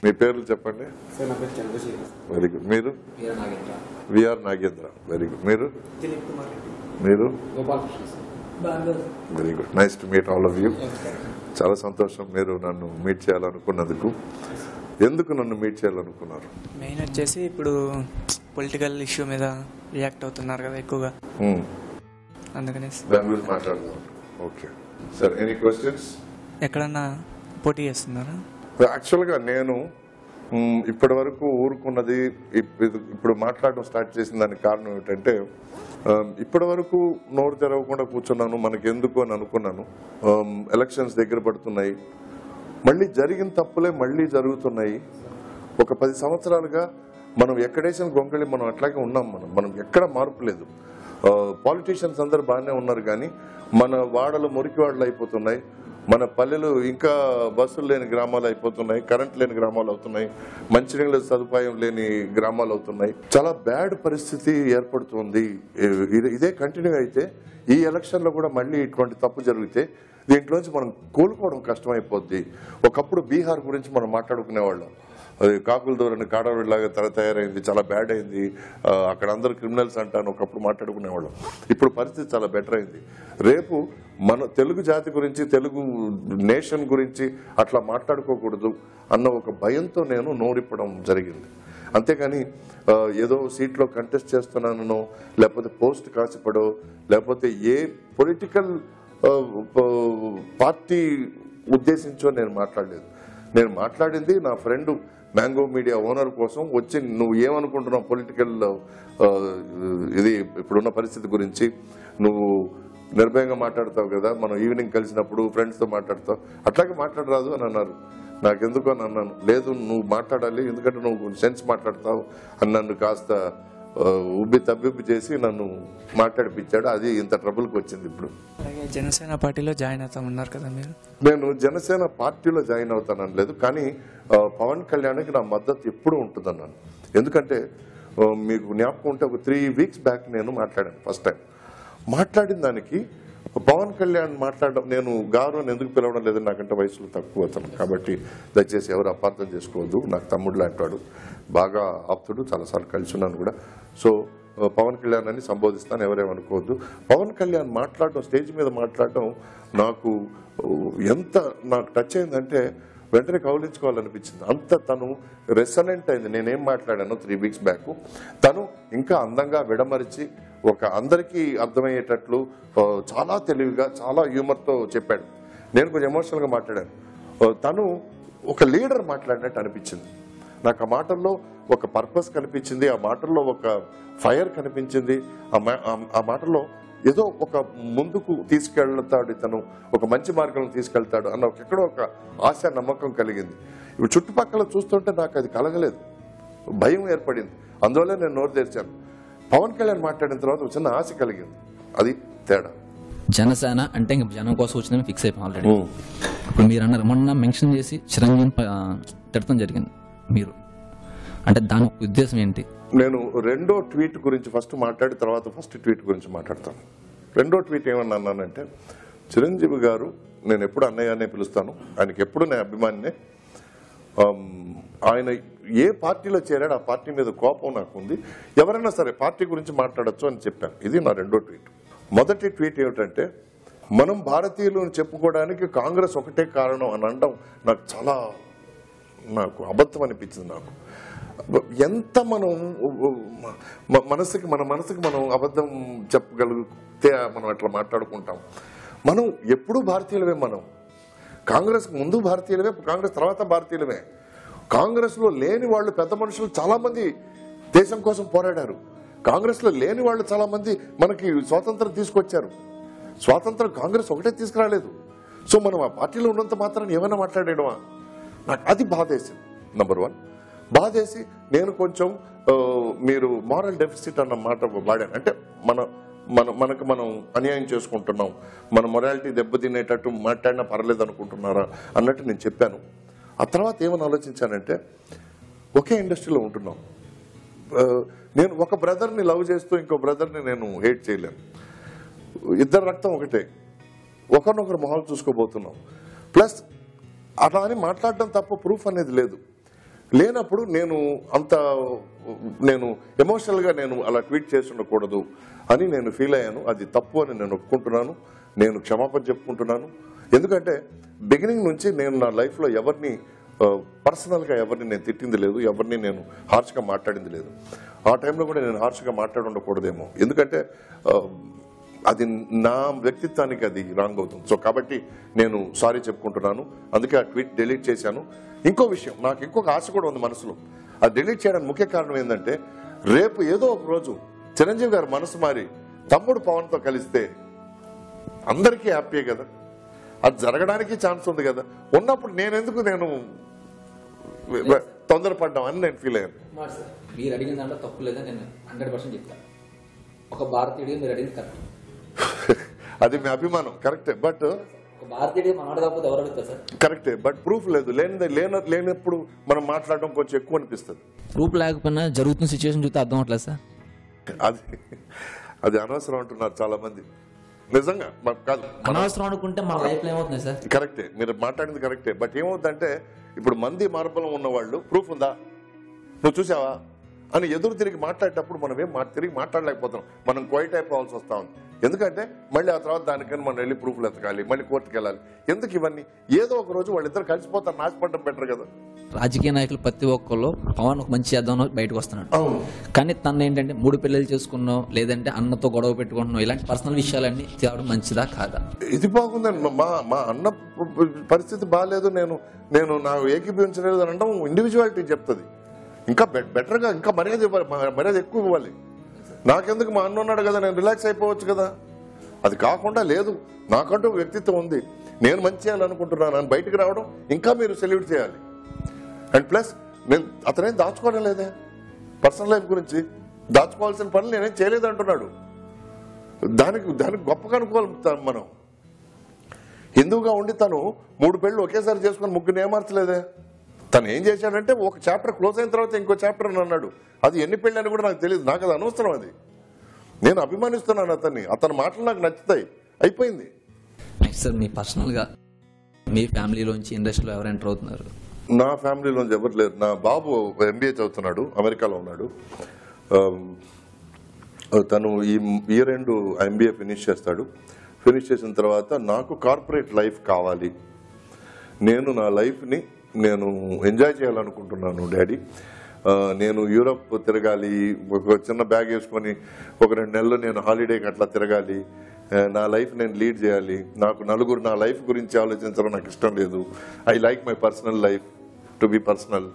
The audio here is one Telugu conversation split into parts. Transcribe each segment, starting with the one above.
మీ పేర్లు చెప్పండి సార్ నా పేరు చంద్రశేఖర్ వెరీ గుడ్ మీరు Veera Nagendra V R Nagendra very good మీరు దిలీప్ కుమార్ రెడ్డి మీరు Gopalakrishna sir very good nice to meet all of you చాలా సంతోషం మీరు నన్ను మీట్ చేయాలనుకున్నందుకు ఎందుకు నన్ను మీట్ చేయాలనుకున్నారు మెయిన్ వచ్చేసి ఇప్పుడు పొలిటికల్ ఇష్యూ మీద రియాక్ట్ అవుతున్నారు కదా ఎక్కువగా Hmm. అందుకనే దాని గురించి మాట్లాడదాం ఓకే సార్ ఎనీ క్వశ్చన్స్ ఎక్కడన్నా పోటీ చేస్తున్నారా యాక్చువల్గా నేను మ్, ఇప్పటి వరకు ఊరుకున్నది ఇప్- ఇది- ఇప్పుడు మాట్లాడడం స్టార్ట్ చేసిన దానికి కారణం ఏమిటంటే ఆమ్, ఇప్పటి వరకు నోరు తెరవకుండా కూర్చున్నాను మనకి ఎందుకు అని అనుకున్నాను ఆమ్, ఎలక్షన్స్ దగ్గర పడుతున్నాయి మళ్ళీ జరిగిన తప్పులే మళ్ళీ జరుగుతున్నాయి ఒక పది సంవత్సరాలుగా మనం ఎక్కడేసిన గొంగళి మనం అట్లాగే ఉన్నాం మనం మనం ఎక్కడ మార్పు లేదు పాలిటీషియన్స్ అందరు బాగానే ఉన్నారు కానీ మన వాడలు మురికి వాడలు అయిపోతున్నాయి మన పల్లెలు ఇంకా బస్సులు లేని గ్రామాలు అయిపోతున్నాయి కరెంట్ లేని గ్రామాలు అవుతున్నాయి మంచినీళ్ళ సదుపాయం లేని గ్రామాలు అవుతున్నాయి చాలా బ్యాడ్ పరిస్థితి ఏర్పడుతుంది ఇ- ఇదే కంటిన్యూ అయితే ఈ ఎలక్షన్ లో కూడా మళ్ళీ ఇటువంటి తప్పు జరిగితే దీంట్లోంచి మనం కోలుకోవడం కష్టమైపోద్ది ఒకప్పుడు బీహార్ గురించి మనం మాట్లాడుకునేవాళ్ళం అది కాకుల దూరని కాడవడిలాగా తర తయారైంది చాలా బ్యాడ్ అయింది ఆ, అక్కడ అందరు క్రిమినల్స్ అంటాను ఒకప్పుడు మాట్లాడుకునేవాళ్ళం ఇప్పుడు పరిస్థితి చాలా బెటర్ అయింది రేపు మన తెలుగు జాతి గురించి తెలుగు నేషన్ గురించి అట్లా మాట్లాడుకోకూడదు అన్న ఒక భయంతో నేను నోరిప్పడం జరిగింది అంతేగాని ఆ, ఏదో సీట్లో కంటెస్ట్ చేస్తున్నానో లేకపోతే పోస్ట్ కాసిపడో లేకపోతే ఏ పొలిటికల్ పార్టీ ఉద్దేశించో నేను మాట్లాడలేదు నేను మాట్లాడింది నా ఫ్రెండ్ మ్యాంగో మీడియా ఓనర్ కోసం వచ్చి నువ్వు ఏమనుకుంటున్నావు పొలిటికల్ ఇది ఇప్పుడున్న పరిస్థితి గురించి నువ్వు నిర్భయంగా మాట్లాడతావు కదా మనం ఈవినింగ్ కలిసినప్పుడు ఫ్రెండ్స్తో మాట్లాడతావు అట్లాగే మాట్లాడరాదు అని అన్నారు నాకెందుకు అని అన్నాను లేదు నువ్వు మాట్లాడాలి ఎందుకంటే నువ్వు సెన్స్ మాట్లాడతావు అని నన్ను కాస్త ఆ, ఉబ్బి తబ్బిబ్బి చేసి నన్ను మాట్లాడిపించాడు అది ఇంత ట్రబుల్కి వచ్చింది ఇప్పుడు అలాగే జనసేన పార్టీలో జాయిన్ అవుతామన్నారు కదా మీరు నేను జనసేన పార్టీలో జాయిన్ అవుతానని లేదు కానీ ఆ, పవన్ కళ్యాణ్కి నా మద్దతు ఎప్పుడూ ఉంటుందన్నాను ఎందుకంటే ఆ, మీకు జ్ఞాపకం ఉంటే ఒక త్రీ వీక్స్ బ్యాక్ నేను మాట్లాడాను ఫస్ట్ టైం మాట్లాడిన దానికి పవన్ కళ్యాణ్ మాట్లాడడం నేను గారు అని ఎందుకు పిలవడం లేదు నాకంటే వయసులో తక్కువ అతను కాబట్టి దయచేసి ఎవరు అపార్థం చేసుకోవద్దు నాకు తమ్ముడు లాంటివాడు బాగా ఆప్తుడు చాలాసార్లు కలిసి ఉన్నాను కూడా సో ఆ, పవన్ కళ్యాణ్ అని సంబోధిస్తాను ఎవరేమనుకోవద్దు పవన్ కళ్యాణ్ మాట్లాడడం స్టేజ్ మీద మాట్లాడడం నాకు ఆ, ఎంత నాకు టచ్ అయిందంటే వెంటనే కౌలించుకోవాలనిపించింది అంత తను రెసనెంట్ అయింది నేనేం మాట్లాడాను త్రీ వీక్స్ బ్యాక్ తను ఇంకా అందంగా విడమరిచి ఒక అందరికీ అర్థమయ్యేటట్లు ఆ, చాలా తెలివిగా చాలా హ్యూమర్తో చెప్పాడు నేను కొంచెం ఎమోషనల్గా మాట్లాడాను ఆ, తను ఒక లీడర్ మాట్లాడినట్టు అనిపించింది నాకు ఆ మాటల్లో ఒక పర్పస్ కనిపించింది ఆ మాటల్లో ఒక ఫైర్ కనిపించింది ఆ మా- ఆ- ఆ మాటల్లో ఏదో ఒక ముందుకు తీసుకెళ్తాడు ఇతను ఒక మంచి మార్గంలో తీసుకెళ్తాడు అన్న ఒక ఎక్కడో ఒక ఆశ నమ్మకం కలిగింది ఇప్పుడు చుట్టుపక్కల చూస్తుంటే నాకు అది కలగలేదు భయం ఏర్పడింది అందువల్ల నేను నోరు తెరిచాను పవన్ కళ్యాణ్ మాట్లాడిన తర్వాత ఒక చిన్న ఆశ కలిగింది అది తేడా జనసేన అంటే ఇంక జనం కోసం వచ్చిందని ఫిక్స్ అయిపోయి ఆల్రెడీ ఇప్పుడు మీరు అన్నారు మొన్న మెన్షన్ చేసి చిరంజీవి తిడతం జరిగింది మీరు అంటే దాని ఒక ఉద్దేశం ఏంటి నేను రెండో ట్వీట్ గురించి ఫస్ట్ మాట్లాడి తర్వాత ఫస్ట్ ట్వీట్ గురించి మాట్లాడతాను రెండో ట్వీట్ ఏమన్నా అన్నానంటే చిరంజీవి గారు నేను ఎప్పుడు అన్నయ్య అనే పిలుస్తాను ఆయనకి ఎప్పుడు నేను అభిమానినే ఆమ్, ఆయన ఏ పార్టీలో చేరాడు ఆ పార్టీ మీద కోపం నాకు ఉంది ఎవరైనా సరే పార్టీ గురించి మాట్లాడొచ్చు అని చెప్పాను ఇది నా రెండో ట్వీట్ మొదటి ట్వీట్ ఏమిటంటే మనం భారతీయులు అని చెప్పుకోవడానికి కాంగ్రెస్ ఒకటే కారణం అని అనడం నాకు చాలా నాకు అబద్ధం అనిపించింది నాకు ఎంత మనం మ- మనసుకి మన మనసుకి మనం అబద్ధం చెప్పగలిగితే మనం అట్లా మాట్లాడుకుంటాం మనం ఎప్పుడూ భారతీయులమే మనం కాంగ్రెస్ ముందు భారతీయులమే కాంగ్రెస్ తర్వాత భారతీయులమే కాంగ్రెస్ లో లేని వాళ్ళు పెద్ద మనుషులు చాలా మంది దేశం కోసం పోరాడారు కాంగ్రెస్ లో లేని వాళ్ళు చాలా మంది మనకి స్వాతంత్రం తీసుకొచ్చారు స్వాతంత్రం కాంగ్రెస్ ఒకటే తీసుకురాలేదు సో మనం ఆ పార్టీలో ఉన్నంత మాత్రం ఏమైనా మాట్లాడేయడమా నాకు అది బాధేసింది నంబర్ వన్ బాధేసి నేను కొంచెం ఆ, మీరు మారల్ డెఫిసిట్ అన్న మాట వాడాను అంటే మన మన మనకు మనం అన్యాయం చేసుకుంటున్నాం మన మొరాలిటీ దెబ్బతినేటట్టు మాట్లాడినా పర్లేదు అనుకుంటున్నారా అన్నట్టు నేను చెప్పాను ఆ తర్వాత ఏమని ఆలోచించానంటే ఒకే ఇండస్ట్రీలో ఉంటున్నాం ఆ, నేను ఒక బ్రదర్ని లవ్ చేస్తూ ఇంకో బ్రదర్ని నేను హేట్ చేయలేను ఇద్దరు రక్తం ఒకటే ఒకరినొకరు మొహాలు చూసుకోబోతున్నాం ప్లస్ అలా అని మాట్లాడడం తప్ప ప్రూఫ్ అనేది లేదు లేనప్పుడు నేను అంత నేను ఎమోషనల్గా నేను అలా ట్వీట్ చేసి ఉండకూడదు అని నేను ఫీల్ అయ్యాను అది తప్పు అని నేను ఒప్పుకుంటున్నాను నేను క్షమాపణ చెప్పుకుంటున్నాను ఎందుకంటే బిగినింగ్ నుంచి నేను నా లైఫ్లో ఎవరిని పర్సనల్గా ఎవరిని నేను తిట్టింది లేదు ఎవరిని నేను హార్ష్గా మాట్లాడింది లేదు ఆ టైంలో కూడా నేను హార్ష్గా మాట్లాడి ఉండకూడదేమో ఎందుకంటే ఆ, అది నా వ్యక్తిత్వానికి అది రాంగ్ అవుతుంది సో కాబట్టి నేను సారీ చెప్పుకుంటున్నాను అందుకే ఆ ట్వీట్ డిలీట్ చేశాను ఇంకో విషయం నాకు ఇంకొక ఆశ కూడా ఉంది మనసులో ఆ డిలీట్ చేయడానికి ముఖ్య కారణం ఏంటంటే రేపు ఏదో ఒక రోజు చిరంజీవి గారు మనసు మారి తమ్ముడు పవన్తో కలిస్తే అందరికీ హ్యాపీయే కదా అది జరగడానికి ఛాన్స్ ఉంది కదా ఉన్నప్పుడు నేను ఎందుకు నేను తొందరపడ్డాం అని నేను ఫీల్ అయ్యాను మీరు అడిగిన దాంట్లో తప్పు లేదని నేను హండ్రెడ్ పర్సెంట్ చెప్తాను ఒక భారతీయుడిగా మీరు అడిగింది కరెక్ట్ అది మీ అభిమానం కరెక్టే బట్ ఒక భారతీయుడిగా మన కాకపోతే ఎవరు అడుగుతారు సార్ కరెక్టే బట్ ప్రూఫ్ లేదు లేని లేన లేనప్పుడు మనం మాట్లాడడం కొంచెం ఎక్కువ అనిపిస్తుంది ప్రూఫ్ లేకపోయినా జరుగుతున్న సిచ్యువేషన్ చూస్తే అర్థం అవట్లేదు సార్ అది అది అనవసరం అంటున్నారు చాలా మంది నిజంగా మ- కాదు అనవసరం అనుకుంటే మన లైఫ్లో ఏమవుతుంది సార్ కరెక్టే మీరు మాట్లాడింది కరెక్టే బట్ ఏమవుతుందంటే ఇప్పుడు మంది మార్బలం ఉన్న వాళ్ళు ప్రూఫ్ ఉందా నువ్వు చూసావా అని ఎదురు తిరిగి మాట్లాడేటప్పుడు మనం ఏం మా- తిరిగి మాట్లాడలేకపోతున్నాం మనం క్వైట్ అయిపోవాల్సి వస్తా ఉంది ఎందుకంటే మళ్ళీ ఆ తర్వాత దానికని మనం వెళ్ళి ప్రూఫ్లు ఎతకాలి మళ్ళీ కోర్టుకి వెళ్ళాలి ఎందుకు ఇవన్నీ ఏదో ఒక రోజు వాళ్ళిద్దరు కలిసిపోతారు నాశపడడం బెటర్ కదా రాజకీయ నాయకులు ప్రతి ఒక్కళ్ళు పవన్ ఒక మంచి చేద్దాం బయటకు వస్తున్నాడు అవును కానీ తను ఏంటంటే మూడు పిల్లలు చేసుకున్నావు లేదంటే అన్నతో గొడవ పెట్టుకుంటున్నావు ఇలాంటి పర్సనల్ విషయాలన్నీ తేవడం మంచిదా కాదా ఇది బాగుందండి మా మా అన్న ప- ప- పరిస్థితి బాగాలేదు నేను నేను నాకు ఏకీభవించలేదు అని అనడం ఇండివిజువాలిటీ చెప్తుంది ఇంకా బె- బెటర్గా ఇంకా మర్యాద ఇవ్వాలి మ- మర్యాద ఎక్కువ ఇవ్వాలి నాకెందుకు మా అన్న ఉన్నాడు కదా నేను రిలాక్స్ అయిపోవచ్చు కదా అది కాకుండా లేదు నాకంటూ ఒక వ్యక్తిత్వం ఉంది నేను మంచి చేయాలనుకుంటున్నాను అని బయటికి రావడం ఇంకా మీరు సెల్యూట్ చేయాలి అండ్ ప్లస్ నేను అతనేం దాచుకోవడం లేదే పర్సనల్ లైఫ్ గురించి దాచుకోవాల్సిన పనులు నేనేం చేయలేదు అంటున్నాడు దానికి దానికి గొప్పగా అనుకోవాలి మనం హిందువుగా ఉండి తను మూడు పెళ్లి ఒకేసారి చేసుకుని ముగ్గురు ఏమార్చలేదే తను ఏం చేశాడంటే ఒక చాప్టర్ క్లోజ్ అయిన తర్వాత ఇంకో చాప్టర్ అని అన్నాడు అది ఎన్ని పెళ్ళి అని కూడా నాకు తెలియదు నాకు అది అనవసరం అది నేను అభిమానిస్తున్నాను అతన్ని అతని మాటలు నాకు నచ్చుతాయి అయిపోయింది నెక్స్ట్ సార్ మీ పర్సనల్గా మీ ఫ్యామిలీలోంచి ఇండస్ట్రీలో ఎవరు ఎంటర్ అవుతున్నారు నా ఫ్యామిలీలోంచి ఎవరు లేరు నా బాబు ఎంబీఏ చదువుతున్నాడు అమెరికాలో ఉన్నాడు ఆమ్, తను ఈ ఇయర్ ఎండ్ ఎంబీఏ ఫినిష్ చేస్తాడు ఫినిష్ చేసిన తర్వాత నాకు కార్పొరేట్ లైఫ్ కావాలి నేను నా లైఫ్ని నేను ఎంజాయ్ చేయాలనుకుంటున్నాను డాడీ ఆ, నేను యూరప్ తిరగాలి ఒక చిన్న బ్యాగ్ వేసుకొని ఒక రెండు నెలలు నేను హాలిడేకి అట్లా తిరగాలి ఆ, నా లైఫ్ నేను లీడ్ చేయాలి నాకు నలుగురు నా లైఫ్ గురించి ఆలోచించడం నాకు ఇష్టం లేదు I like my personal life to be personal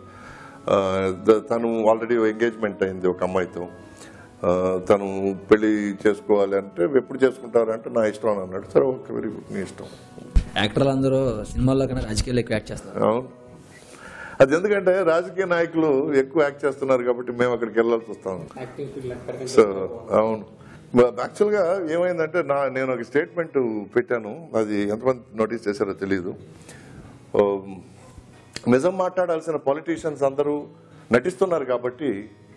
తను ఆల్రెడీ ఎంగేజ్మెంట్ అయింది ఒక అమ్మాయితో ఆ, తను పెళ్లి చేసుకోవాలి అంటే ఎప్పుడు చేసుకుంటారు అంటే నా ఇష్టం అని అన్నాడు సరే ఓకే వెరీ గుడ్ నీ ఇష్టం యాక్టర్లు అందరూ సినిమాల్లో కన్నా రాజకీయాల్లో ఎక్కువ యాక్ట్ చేస్తారు అవును అది ఎందుకంటే రాజకీయ నాయకులు ఎక్కువ యాక్ట్ చేస్తున్నారు కాబట్టి మేము అక్కడికి వెళ్ళాల్సి వస్తాం యాక్టింగ్ ఫీల్డ్ ఎక్కడికంటే సో అవును యాక్చువల్ గా ఏమైందంటే నా నేను ఒక స్టేట్మెంట్ పెట్టాను అది ఎంతమంది నోటీస్ చేశారో తెలియదు ఓ, నిజం మాట్లాడాల్సిన పొలిటీషియన్స్ అందరూ నటిస్తున్నారు కాబట్టి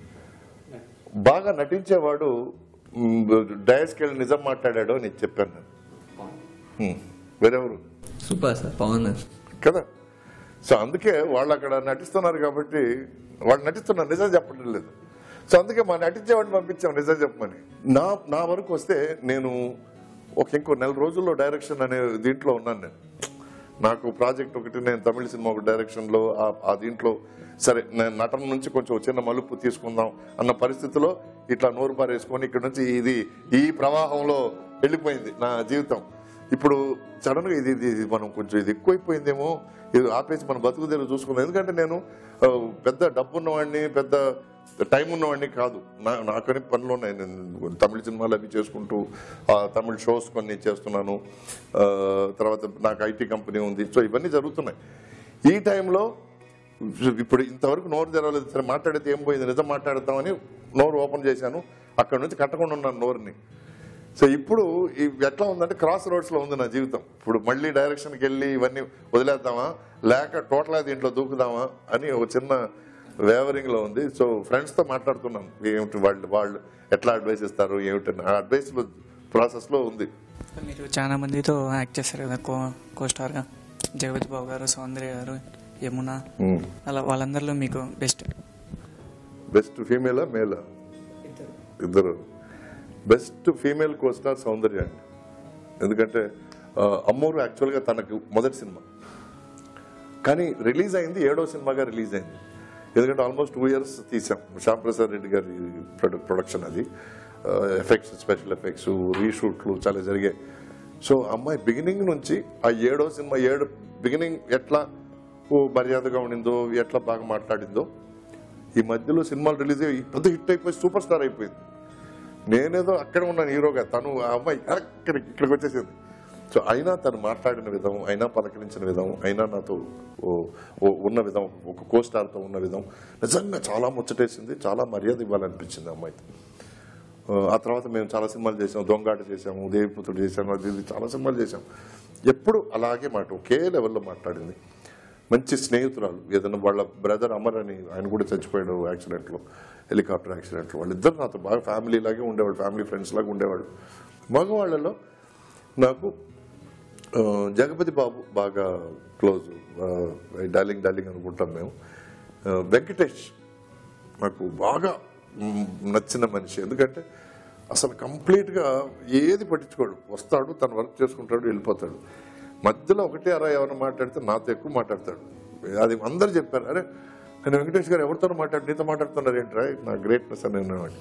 బాగా నటించేవాడు డయస్కి వెళ్ళి నిజం మాట్లాడాడు అని చెప్పాను నేను హ్మ్. వేరెవరు సూపర్ సార్ పవన్ గారు కదా సో అందుకే వాళ్ళు అక్కడ నటిస్తున్నారు కాబట్టి వాళ్ళు నటిస్తున్నారు నిజం చెప్పడం లేదు సో అందుకే మా నటించేవాడిని పంపించాం నిజం చెప్పమని నా నా వరకు వస్తే నేను ఒక ఇంకో నెల రోజుల్లో డైరెక్షన్ అనే దీంట్లో ఉన్నాను నేను నాకు ప్రాజెక్ట్ ఒకటి నేను తమిళ సినిమా ఒక డైరెక్షన్లో ఆ- ఆ దీంట్లో సరే నేను నటన నుంచి కొంచెం చిన్న మలుపు తీసుకుందాం అన్న పరిస్థితిలో ఇట్లా నోరు పారేసుకొని ఇక్కడ నుంచి ఇది ఈ ప్రవాహంలో వెళ్ళిపోయింది నా జీవితం ఇప్పుడు సడన్ గా ఇది ఇది ఇది మనం కొంచెం ఇది ఎక్కువైపోయిందేమో ఇది ఆపేసి మన బతుకు తెరువు చూసుకుందాం ఎందుకంటే నేను ఆ, పెద్ద డబ్బు ఉన్నవాడిని పెద్ద టైం ఉన్నవాడిని కాదు నా నాకని పనులు ఉన్నాయి నేను తమిళ సినిమాలు అవి చేసుకుంటూ ఆ, తమిళ షోస్ కొన్ని చేస్తున్నాను ఆ, తర్వాత నాకు ఐటీ కంపెనీ ఉంది సో ఇవన్నీ జరుగుతున్నాయి ఈ టైంలో ఇప్పుడు ఇంతవరకు నోరు తెరవలేదు సరే మాట్లాడితే ఏం పోయింది నిజం మాట్లాడతామని నోరు ఓపెన్ చేశాను అక్కడ నుంచి కట్టకుండా ఉన్నాను నోరుని సో ఇప్పుడు ఈ ఎట్లా ఉందంటే క్రాస్ రోడ్స్ లో ఉంది నా జీవితం ఇప్పుడు మళ్ళీ డైరెక్షన్కి వెళ్ళి ఇవన్నీ వదిలేద్దామా లేక టోటల్ దీంట్లో దూకుదామా అని ఒక చిన్న వేవరింగ్ లో ఉంది సో ఫ్రెండ్స్ తో మాట్లాడుతున్నాను ఏమిటి వాళ్ళు వాళ్ళు ఎట్లా అడ్వైస్ ఇస్తారు ఏమిటి ఆ అడ్వైస్ ప్రాసెస్ లో ఉంది మీరు చాలా మందితో యాక్ట్ చేస్తారు కదా కో కో స్టార్గా జగపతి బాబు గారు సౌందర్య గారు యమున మ్మ్. అలా వాళ్ళందరిలో మీకు బెస్ట్ బెస్ట్ ఫీమేలా మేలా ఇద్దరు ఇద్దరు best female co star Soundarya అండి ఎందుకంటే ఆ, అమ్మోరు యాక్చువల్గా తనకు మొదటి సినిమా కానీ రిలీజ్ అయింది ఏడో సినిమాగా రిలీజ్ అయింది ఎందుకంటే ఆల్మోస్ట్ టూ ఇయర్స్ తీసాం శ్యామ్ ప్రసాద్ రెడ్డి గారి ప్రొడ- ప్రొడక్షన్ అది ఎఫెక్ట్స్ స్పెషల్ ఎఫెక్ట్స్ రీషూట్లు చాలా జరిగాయి సో అమ్మాయి బిగినింగ్ నుంచి ఆ ఏడో సినిమా ఏడు బిగినింగ్ ఎట్లా ఓ మర్యాదగా ఉండిందో ఎట్లా బాగా మాట్లాడిందో ఈ మధ్యలో సినిమాలు రిలీజ్ అయ్యి పెద్ద హిట్ అయిపోయి సూపర్ స్టార్ అయిపోయింది నేనేదో అక్కడ ఉన్నాను హీరోగా తను ఆ అమ్మాయి ఇక్కడ ఇక్కడికి వచ్చేసింది సో అయినా తను మాట్లాడిన విధం అయినా పలకరించిన విధం అయినా నాతో ఓ- ఓ- ఉన్న విధం ఒక కో స్టార్తో ఉన్న విధం నిజంగా చాలా ముచ్చటేసింది చాలా మర్యాద ఇవ్వాలనిపించింది ఆ అమ్మాయికి ఆ, ఆ తర్వాత మేము చాలా సినిమాలు చేసాం దొంగాట చేసాము దేవిపుత్రుడు చేసాము అది ఇది చాలా సినిమాలు చేసాం ఎప్పుడు అలాగే మాట ఒకే లెవెల్లో మాట్లాడింది మంచి స్నేహితురాలు ఏదైనా వాళ్ళ బ్రదర్ అమర్ అని ఆయన కూడా చచ్చిపోయాడు యాక్సిడెంట్లో హెలికాప్టర్ యాక్సిడెంట్లో వాళ్ళిద్దరు నాతో బాగా ఫ్యామిలీ లాగే ఉండేవాళ్ళు ఫ్యామిలీ ఫ్రెండ్స్ లాగా ఉండేవాళ్ళు మగవాళ్ళలో నాకు ఆ, జగపతి బాబు బాగా క్లోజ్ డార్లింగ్ డార్లింగ్ అనుకుంటాం మేము ఆ, వెంకటేష్ నాకు బాగా మ్, నచ్చిన మనిషి ఎందుకంటే అసలు కంప్లీట్గా ఏది పట్టించుకోడు వస్తాడు తన వర్క్ చేసుకుంటాడు వెళ్ళిపోతాడు మధ్యలో ఒకటే అరా ఎవరైనా మాట్లాడితే నాతో ఎక్కువ మాట్లాడతాడు అది అందరు చెప్పారు అరే కానీ వెంకటేష్ గారు ఎవరితో మాట్లాడు నీతో మాట్లాడుతున్నారు ఏంట్రా నా గ్రేట్నెస్ అని అనేవాడు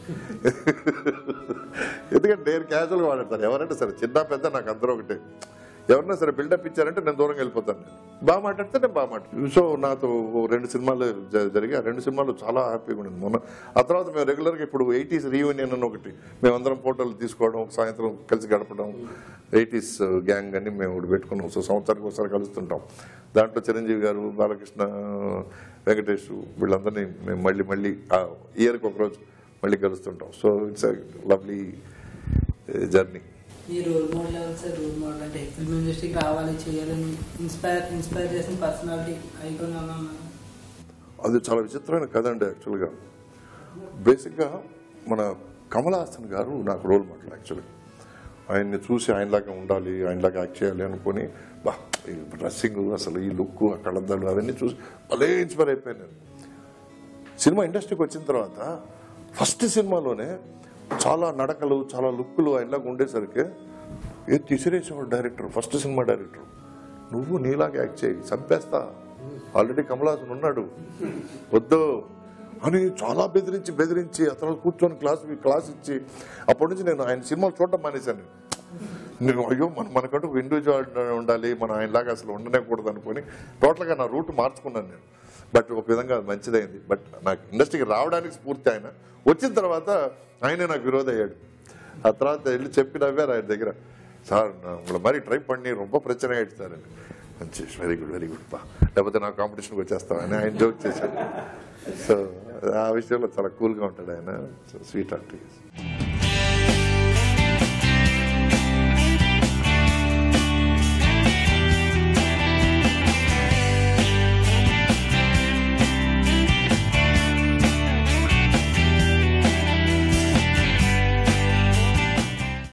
ఎందుకంటే నేను క్యాజువల్గా మాట్లాడతాను ఎవరంటే సరే చిన్న పెద్ద నాకు అందరూ ఒకటే ఎవరన్నా సరే బిల్డప్ ఇచ్చారంటే నేను దూరంగా వెళ్ళిపోతాను నేను బాగా మాట్లాడితే నేను బాగా మాట్లాడు సో నాతో ఓ రెండు సినిమాలు జ- జరిగాయి ఆ రెండు సినిమాలు చాలా హ్యాపీగా ఉండింది మొన్న ఆ తర్వాత మేము రెగ్యులర్గా ఇప్పుడు ఎయిటీస్ రీయూనియన్ అని ఒకటి మేమందరం ఫోటోలు తీసుకోవడం సాయంత్రం కలిసి గడపడం ఎయిటీస్ గ్యాంగ్ అని మేము ఒకటి పెట్టుకున్నాం సో సంవత్సరానికి ఒకసారి కలుస్తుంటాం దాంట్లో చిరంజీవి గారు బాలకృష్ణ వెంకటేష్ వీళ్ళందరినీ మేము మళ్ళీ మళ్ళీ ఆ ఇయర్కి ఒకరోజు మళ్ళీ కలుస్తుంటాం సో ఇట్స్ లవ్లీ జర్నీ ఈ రోల్ మోడల్ ఎవరు సార్ రోల్ మోడల్ అంటే ఫిల్మ్ ఇండస్ట్రీకి రావాలి చేయాలని ఇన్స్పైర్ ఇన్స్పైర్ చేసిన పర్సనాలిటీ ఐకాన్ అన్నా అది చాలా విచిత్రమైన కథ అండి యాక్చువల్గా బేసిక్గా మన కమల్ హాసన్ గారు నాకు రోల్ మోడల్ యాక్చువల్గా ఆయన్ని చూసి ఆయనలాగా ఉండాలి ఆయనలాగా యాక్ట్ చేయాలి అనుకొని బా ఈ డ్రెస్సింగ్ అసలు ఈ లుక్ ఆ కళ్ళద్దాలు అవన్నీ చూసి భలే ఇన్స్పైర్ అయిపోయాను నేను సినిమా ఇండస్ట్రీకి వచ్చిన తర్వాత ఫస్ట్ సినిమాలోనే చాలా నడకలు చాలా లుక్కులు ఆయనలాగా ఉండేసరికి ఏ తీసిరేసేవాడు డైరెక్టర్ ఫస్ట్ సినిమా డైరెక్టర్ నువ్వు నీలాగా యాక్ట్ చేయి చంపేస్తా ఆల్రెడీ కమలాసన్ ఉన్నాడు వద్దు అని చాలా బెదిరించి బెదిరించి అతను కూర్చొని క్లాస్ క్లాస్ ఇచ్చి అప్పటి నుంచి నేను ఆయన సినిమాలు చూడటం మానేశాను నేను అయ్యో మన మనకంటూ ఇండివిజువల్ ఉండాలి మనం ఆయనలాగా అసలు ఉండనే కూడదు అనుకొని టోటల్గా నా రూట్ మార్చుకున్నాను నేను బట్ ఒక విధంగా అది మంచిదైంది బట్ నాకు ఇండస్ట్రీకి రావడానికి స్ఫూర్తి ఆయన వచ్చిన తర్వాత ఆయనే నాకు విరోధ అయ్యాడు ఆ తర్వాత వెళ్ళి చెప్పి నవ్వారు ఆయన దగ్గర సార్ నా உங்களை மாதிரி ட்ரை பண்ணி ரொம்ப பிரச்சனை ஆயிடுச்சு சார் మంచి వెరీ గుడ్ వెరీ గుడ్ బా లేకపోతే నా కాంపిటీషన్కి వచ్చేస్తామని ఆయన జోక్ చేశాడు సో ఆ విషయంలో చాలా కూల్గా ఉంటాడు ఆయన స్వీట్ ఆర్టిస్ట్